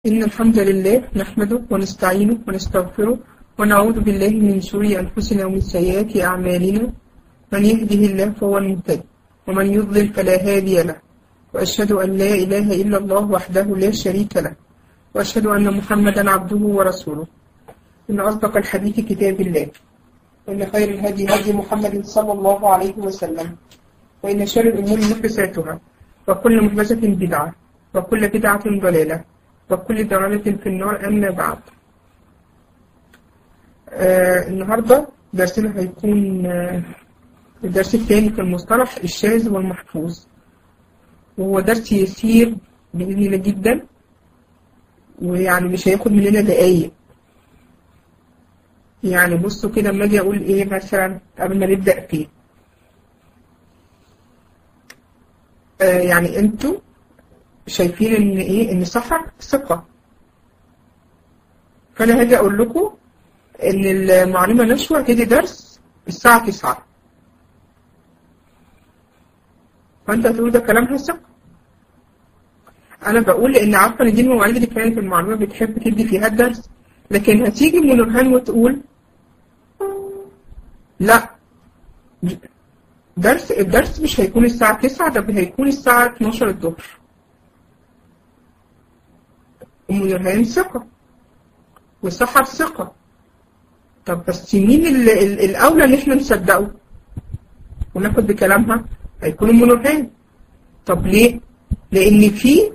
إن الحمد لله نحمده ونستعينه ونستغفره ونعوذ بالله من شرور أنفسنا ومن سيئات أعمالنا من يهده الله فهو المهتدي ومن يضلل فلا هادي له وأشهد أن لا إله إلا الله وحده لا شريك له وأشهد أن محمدا عبده ورسوله إن أصدق الحديث كتاب الله وإن خير الهدي هدي محمد صلى الله عليه وسلم وإن شر الأمور محدثاتها وكل محدثة بدعة وكل بدعة ضلالة وكل ضلالة في النار أما بعد آه النهاردة درسنا هيكون آه الدرس الثاني في المصطلح الشاذ والمحفوظ وهو درس يسير بإذن الله جدا ويعني مش هياخد مننا دقايق يعني بصوا كده اما اجي اقول ايه مثلا قبل ما نبدأ فيه آه يعني انتوا شايفين ان ايه ان سحر ثقة فانا هاجي اقول لكم ان المعلمة نشوى هتدي درس الساعة 9 فانت هتقول ده كلامها ثقة انا بقول لان عارفة ان دي المواعيد اللي كانت المعلمة بتحب تدي فيها الدرس لكن هتيجي منورهان وتقول لا درس الدرس مش هيكون الساعة 9 ده هيكون الساعة 12 الظهر أم نورهان ثقة وسحر ثقة طب بس مين ال ال الأولى إن إحنا نصدقه وناخد بكلامها هيكون أم نورهان طب ليه؟ لأن في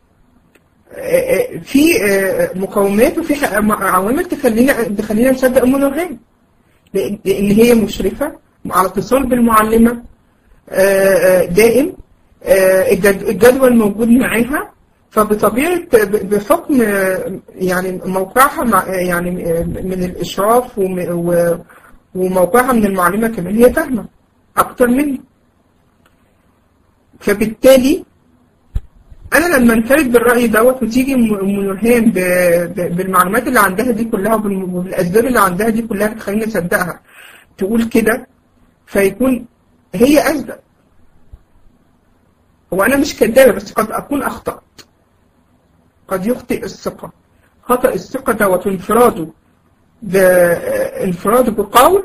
في مقومات وفي عوامل تخلينا تخلينا نصدق أم نورهان لأن هي مشرفة على اتصال بالمعلمة دائم الجدول موجود معاها فبطبيعة بحكم يعني موقعها يعني من الإشراف وموقعها من المعلمة كمان هي فاهمة أكتر مني فبالتالي أنا لما انفرد بالرأي دوت وتيجي أم نورهان بالمعلومات اللي عندها دي كلها وبالأسباب اللي عندها دي كلها تخليني أصدقها تقول كده فيكون هي أصدق وأنا مش كدابة بس قد أكون أخطأت قد يخطئ الثقة خطأ الثقة دوت انفراده بانفراده بقول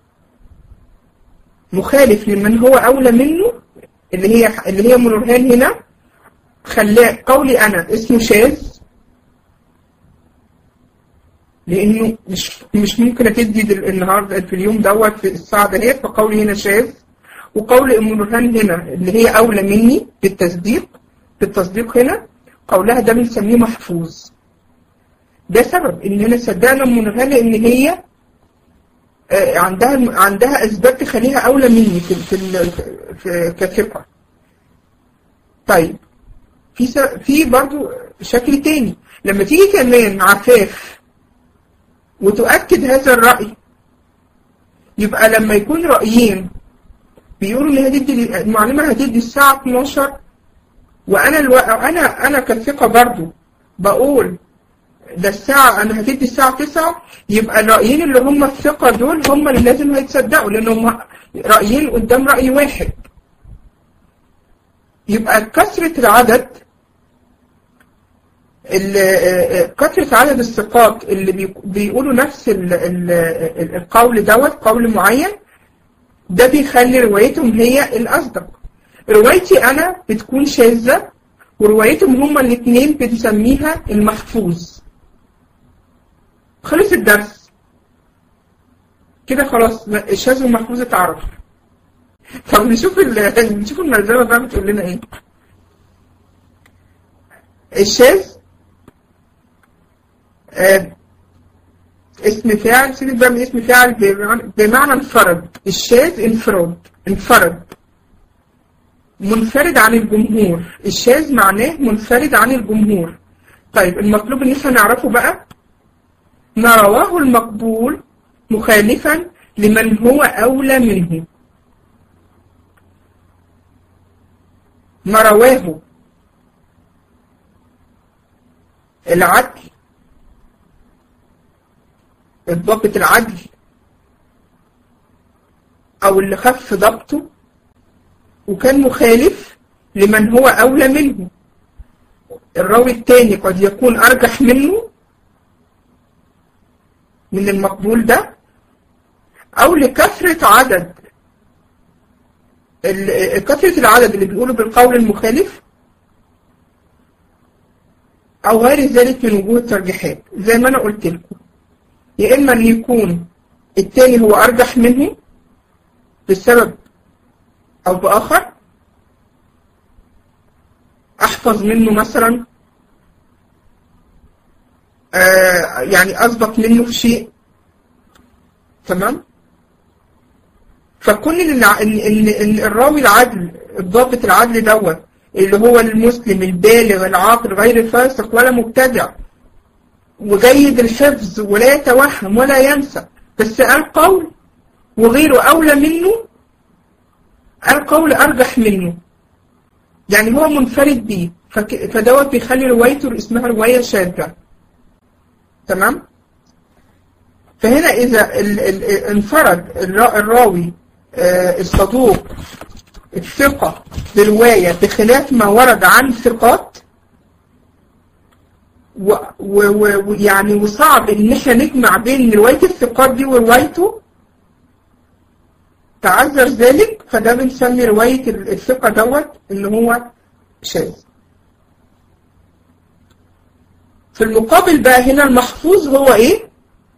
مخالف لمن هو أولى منه اللي هي اللي هي منورهان هنا خلاه قولي أنا اسمه شاذ لأنه مش مش ممكن أتدي النهاردة في اليوم دوت في الساعة دهيت فقولي هنا شاذ وقول أم نورهان هنا اللي هي أولى مني بالتصديق بالتصديق هنا قولها ده بنسميه محفوظ ده سبب ان انا صدقنا ام نورهان لان هي عندها عندها اسباب تخليها اولى مني في في, في كثقه طيب في في برضو شكل تاني لما تيجي كمان عفاف وتؤكد هذا الرأي يبقى لما يكون رأيين بيقولوا ان هتدي المعلمة هتدي الساعة 12 وانا الو... انا انا كثقه برضو بقول ده الساعه انا هتدي الساعه 9 يبقى الرايين اللي هم الثقه دول هم اللي لازم هيتصدقوا لان هم رايين قدام راي واحد يبقى كثره العدد كثرة عدد الثقات اللي بيقولوا نفس ال ال القول دوت قول معين ده بيخلي روايتهم هي الأصدق روايتي أنا بتكون شاذة وروايتهم هما الاثنين بنسميها المحفوظ خلص الدرس كده خلاص الشاذ والمحفوظ اتعرف طب نشوف ال... نشوف الملزمة بقى بتقول لنا ايه الشاذ آه اسم فاعل سيبك بقى من اسم فاعل بمعنى انفرد الشاذ انفراد انفرد منفرد عن الجمهور الشاذ معناه منفرد عن الجمهور طيب المطلوب ان احنا نعرفه بقى ما رواه المقبول مخالفا لمن هو اولى منه ما رواه العدل الضابط العدل او اللي خف ضبطه وكان مخالف لمن هو أولى منه الراوي الثاني قد يكون أرجح منه من المقبول ده أو لكثرة عدد ال- كثرة العدد اللي بيقولوا بالقول المخالف أو غير ذلك من وجوه الترجيحات زي ما أنا قلت لكم يا إما أن يكون التاني هو أرجح منه بسبب أو بآخر أحفظ منه مثلا آه يعني أسبق منه في شيء تمام فكون ان الع- ان ان إن الراوي العدل الضابط العدل دوت اللي هو المسلم البالغ العاقل غير الفاسق ولا مبتدع وجيد الحفظ ولا يتوهم ولا ينسى بس قال قول وغيره أولى منه قال قول أرجح منه يعني هو منفرد بيه فك- فدوت بيخلي روايته اسمها رواية شاذة تمام فهنا إذا ال- ال- انفرد الرا- الراوي آه، الصدوق الثقة برواية بخلاف ما ورد عن ثقات ويعني وصعب ان احنا نجمع بين رواية الثقات دي وروايته تعذر ذلك فده بنسمي رواية الثقة دوت ان هو شاذ في المقابل بقى هنا المحفوظ هو ايه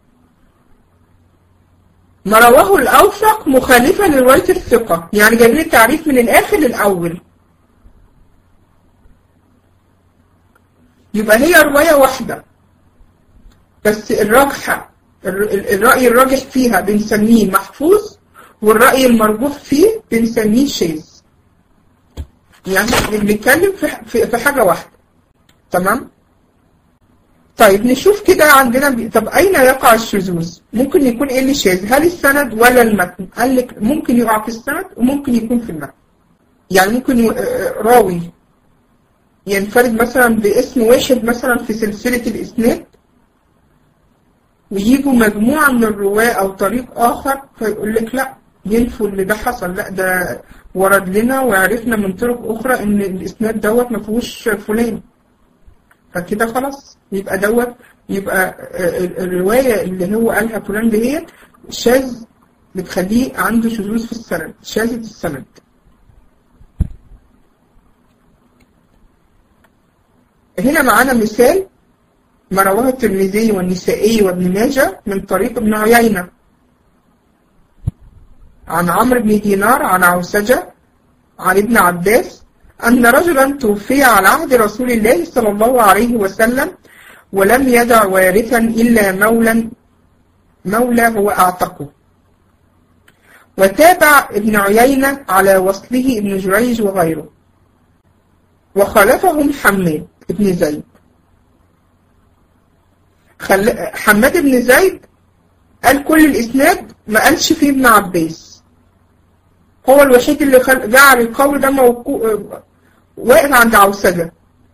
ما رواه الأوثق مخالفا لرواية الثقة يعني جايبين التعريف من الآخر للأول يبقى هي رواية واحدة بس الراجحة الر- الرأي الراجح فيها بنسميه محفوظ والرأي المرجوح فيه بنسميه شاذ يعني إحنا بنتكلم في ح- في في حاجة واحدة تمام طيب نشوف كده عندنا بي... طب أين يقع الشذوذ ممكن يكون إيه اللي شاذ هل السند ولا المتن قال لك ممكن يقع في السند وممكن يكون في المتن يعني ممكن ي- آه، راوي ينفرد مثلا باسم واحد مثلا في سلسلة الإسناد ويجوا مجموعة من الرواة أو طريق آخر فيقول لك لا ينفوا اللي ده حصل لا ده ورد لنا وعرفنا من طرق أخرى إن الإسناد دوت ما فيهوش فلان فكده خلاص يبقى دوت يبقى آه، ال- الرواية اللي هو قالها فلان دهيت شاذ بتخليه عنده شذوذ في السند شاذة السند هنا معانا مثال ما رواه الترمذي والنسائي وابن ماجه من طريق ابن عيينة عن عمرو بن دينار عن عوسجة عن ابن عباس أن رجلا توفي على عهد رسول الله صلى الله عليه وسلم ولم يدع وارثا إلا مولا مولى هو أعتقه وتابع ابن عيينة على وصله ابن جريج وغيره وخالفهم حماد ابن زيد خل... حماد بن زيد قال كل الإسناد ما قالش فيه ابن عباس هو الوحيد اللي خل... جعل القول ده موقو... واقف عند عوسجة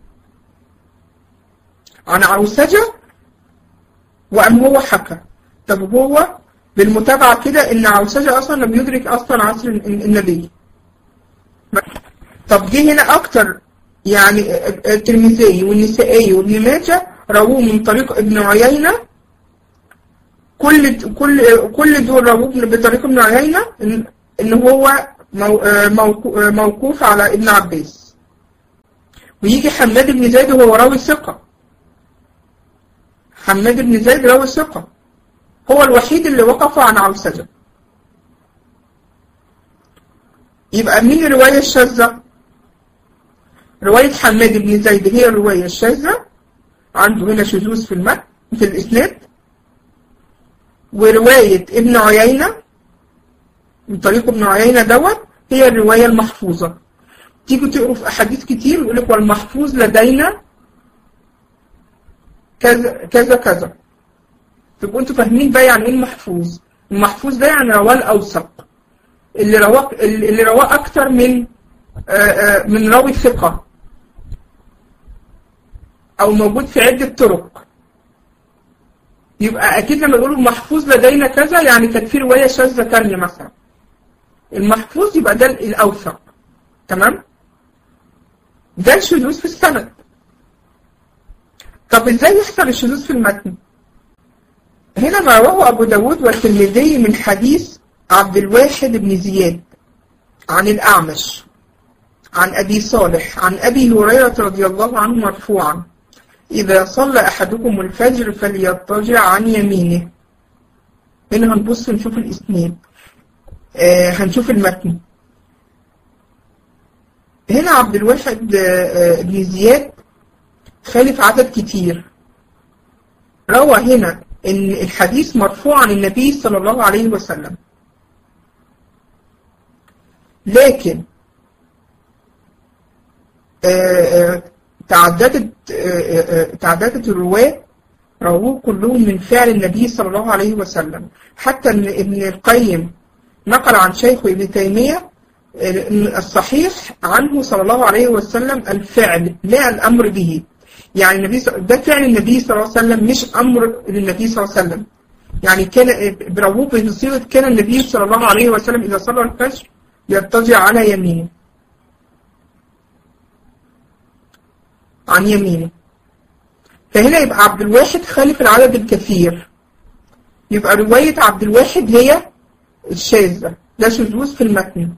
عن عوسجة وقام هو حكى طب هو بالمتابعة كده إن عوسجة أصلا لم يدرك أصلا عصر الن- النبي طب جه هنا أكتر يعني الترمذي والنسائي وابن ماجه رووه من طريق ابن عيينة كل كل كل دول رووه بطريق ابن عيينة إن, إن هو مو- آه، موقو- آه، موقوف على ابن عباس ويجي حماد بن زيد وهو راوي ثقة حماد بن زيد راوي ثقة هو الوحيد اللي وقف عن عوسجة يبقى مين الرواية الشاذة؟ رواية حماد بن زيد هي الرواية الشاذة عنده هنا شذوذ في المتن في الإسناد ورواية ابن عيينة من طريق ابن عيينة دوت هي الرواية المحفوظة تيجوا تقروا في أحاديث كتير يقول لك والمحفوظ لدينا كذا كذا كذا تبقوا انتوا فاهمين بقى يعني ايه المحفوظ المحفوظ ده يعني رواه الأوثق اللي رواه اللي رواه أكتر من آه، آه، من راوي ثقة أو موجود في عدة طرق يبقى أكيد لما يقولوا محفوظ لدينا كذا يعني كانت في رواية شاذة تانية مثلا المحفوظ يبقى ده الأوثق تمام ده الشذوذ في السند طب ازاي يحصل الشذوذ في المتن هنا ما رواه أبو داود والترمذي من حديث عبد الواحد بن زياد عن الأعمش عن أبي صالح عن أبي هريرة رضي الله عنه مرفوعا إذا صلى أحدكم الفجر فليضطجع عن يمينه هنا هنبص نشوف الإسناد آه هنشوف المتن هنا عبد الواحد آه بن زياد خالف عدد كتير روى هنا ان الحديث مرفوع عن النبي صلى الله عليه وسلم لكن تعددت تعددت الرواة رووه كلهم من فعل النبي صلى الله عليه وسلم حتى ان ابن القيم نقل عن شيخه ابن تيمية الصحيح عنه صلى الله عليه وسلم الفعل لا الأمر به يعني النبي ده فعل النبي صلى الله عليه وسلم مش أمر للنبي صلى الله عليه وسلم يعني كان برووه بصيغة كان النبي صلى الله عليه وسلم إذا صلى الفجر يضطجع على يمينه عن يمينه فهنا يبقى عبد الواحد خالف العدد الكثير يبقى رواية عبد الواحد هي الشاذة ده شذوذ في المتن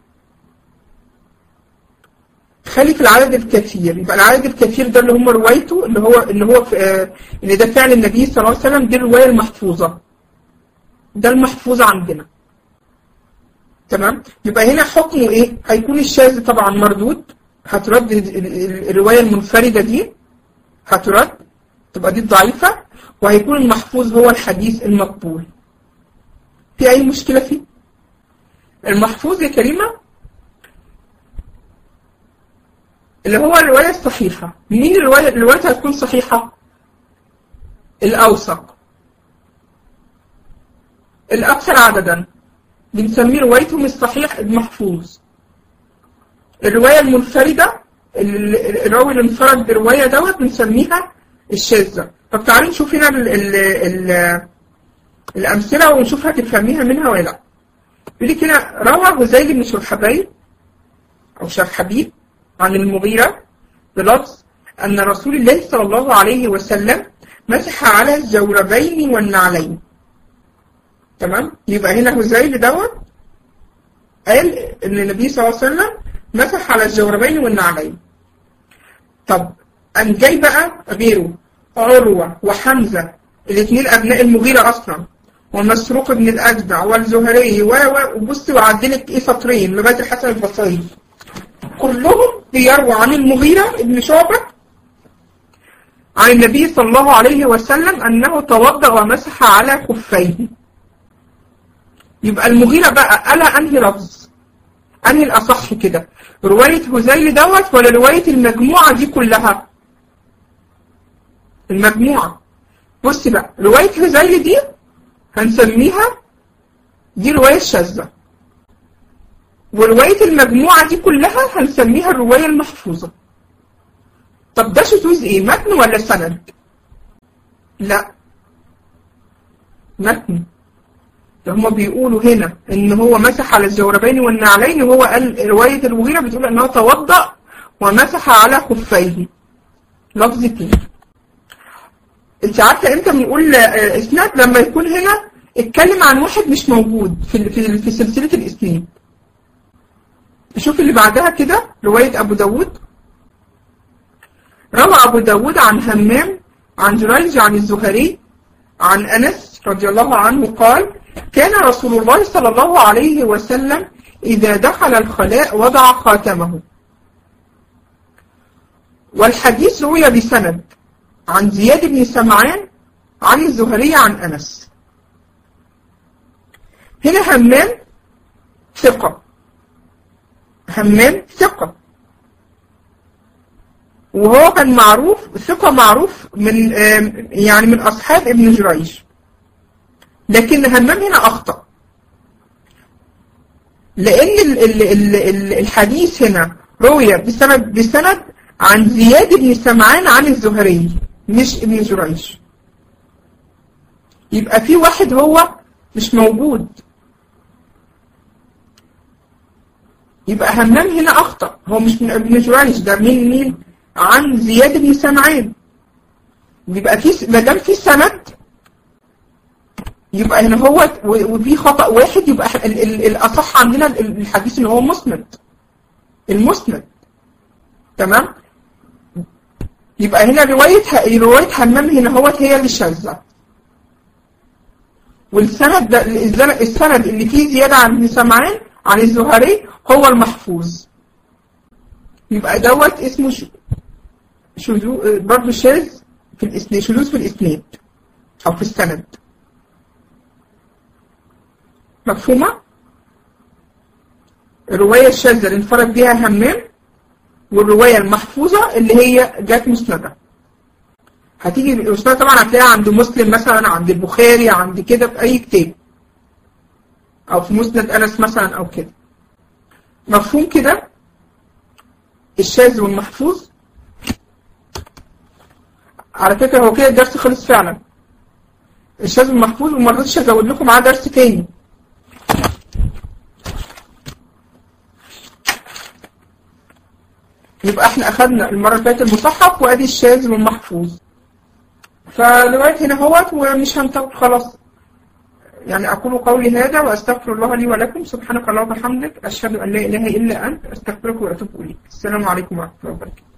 خالف العدد الكثير يبقى العدد الكثير ده اللي هم روايته اللي هو اللي هو في آه ان ده فعل النبي صلى الله عليه وسلم دي الروايه المحفوظه ده المحفوظ عندنا تمام يبقى هنا حكمه ايه هيكون الشاذ طبعا مردود هترد الروايه المنفرده دي هترد تبقى دي ضعيفه وهيكون المحفوظ هو الحديث المقبول في اي مشكله فيه المحفوظ يا كريمه اللي هو الرواية الصحيحة مين الرواية الرواية هتكون صحيحة الأوثق الأكثر عددا بنسميه روايتهم الصحيح المحفوظ الرواية المنفردة الراوي اللي انفرد برواية دوت بنسميها الشاذة طب تعالوا نشوف هنا ال ال ال الأمثلة ونشوف هتفهميها منها ولا لا يقول لك هنا روى هزيل بن شرحبيل أو شرحبيل عن المغيرة بلفظ أن رسول الله صلى الله عليه وسلم مسح على الجوربين والنعلين تمام يبقى هنا هزيل دوت قال ان النبي صلى الله عليه وسلم مسح على الجوربين والنعلين طب قام جاي بقى غيره عروة وحمزة الاثنين ابناء المغيرة اصلا ومسروق بن الاجدع والزهري وبص وعدلت ايه سطرين لغايه الحسن البصري كلهم بيرووا عن المغيرة ابن شعبة عن النبي صلى الله عليه وسلم أنه توضأ ومسح على خفيه يبقى المغيرة بقى قال أنهي لفظ أنهي الأصح كده رواية هزيل دوت ولا رواية المجموعة دي كلها المجموعة بص بقى رواية هزيل دي هنسميها دي رواية شاذة ورواية المجموعة دي كلها هنسميها الرواية المحفوظة طب ده شذوذ ايه متن ولا سند لا متن ده هما بيقولوا هنا ان هو مسح على الجوربين والنعلين وهو قال رواية المغيرة بتقول انه توضأ ومسح على خفيه لفظ تاني انت عارفة امتى بنقول اسناد لما يكون هنا اتكلم عن واحد مش موجود في في, في سلسلة الاسناد شوف اللي بعدها كده رواية أبو داود روى أبو داود عن همام عن جريج عن الزهري عن أنس رضي الله عنه قال كان رسول الله صلى الله عليه وسلم إذا دخل الخلاء وضع خاتمه والحديث روي بسند عن زياد بن سمعان عن الزهري عن أنس هنا همام ثقة همام ثقة وهو كان معروف ثقة معروف من يعني من أصحاب ابن جريج لكن همام هنا أخطأ لأن ال ال ال ال الحديث هنا روي بسند بسند عن زياد بن سمعان عن الزهري مش ابن جريج يبقى في واحد هو مش موجود يبقى همام هنا أخطأ هو مش من ابن جريج ده من مين عن زياد بن سمعان يبقى في ما دام في سند يبقى هنا هو وفي خطأ واحد يبقى ال ال الأصح عندنا الحديث اللي هو مسند المسند تمام يبقى هنا رواية رواية همام هنا هو هي اللي شاذة والسند ده السند اللي فيه زيادة عن ابن سمعان عن الزهري هو المحفوظ يبقى دوت اسمه شذوذ برضه شاذ في الاسناد شذوذ في الاسناد او في السند مفهومة؟ الرواية الشاذة اللي انفرد بها همام والرواية المحفوظة اللي هي جت مسندة هتيجي المسندة طبعا هتلاقيها عند مسلم مثلا عند البخاري عند كده في أي كتاب أو في مسند أنس مثلا أو كده مفهوم كده الشاذ والمحفوظ على فكرة هو كده الدرس خلص فعلا الشاذ والمحفوظ وما رضيتش ازود لكم معاه درس تاني يبقى احنا اخدنا المرة اللي فاتت المصحف وادي الشاذ والمحفوظ فلغاية هنا اهوت ومش هنطول خلاص يعني أقول قولي هذا وأستغفر الله لي ولكم سبحانك اللهم وبحمدك أشهد أن لا إله إلا أنت أستغفرك وأتوب إليك السلام عليكم ورحمة الله وبركاته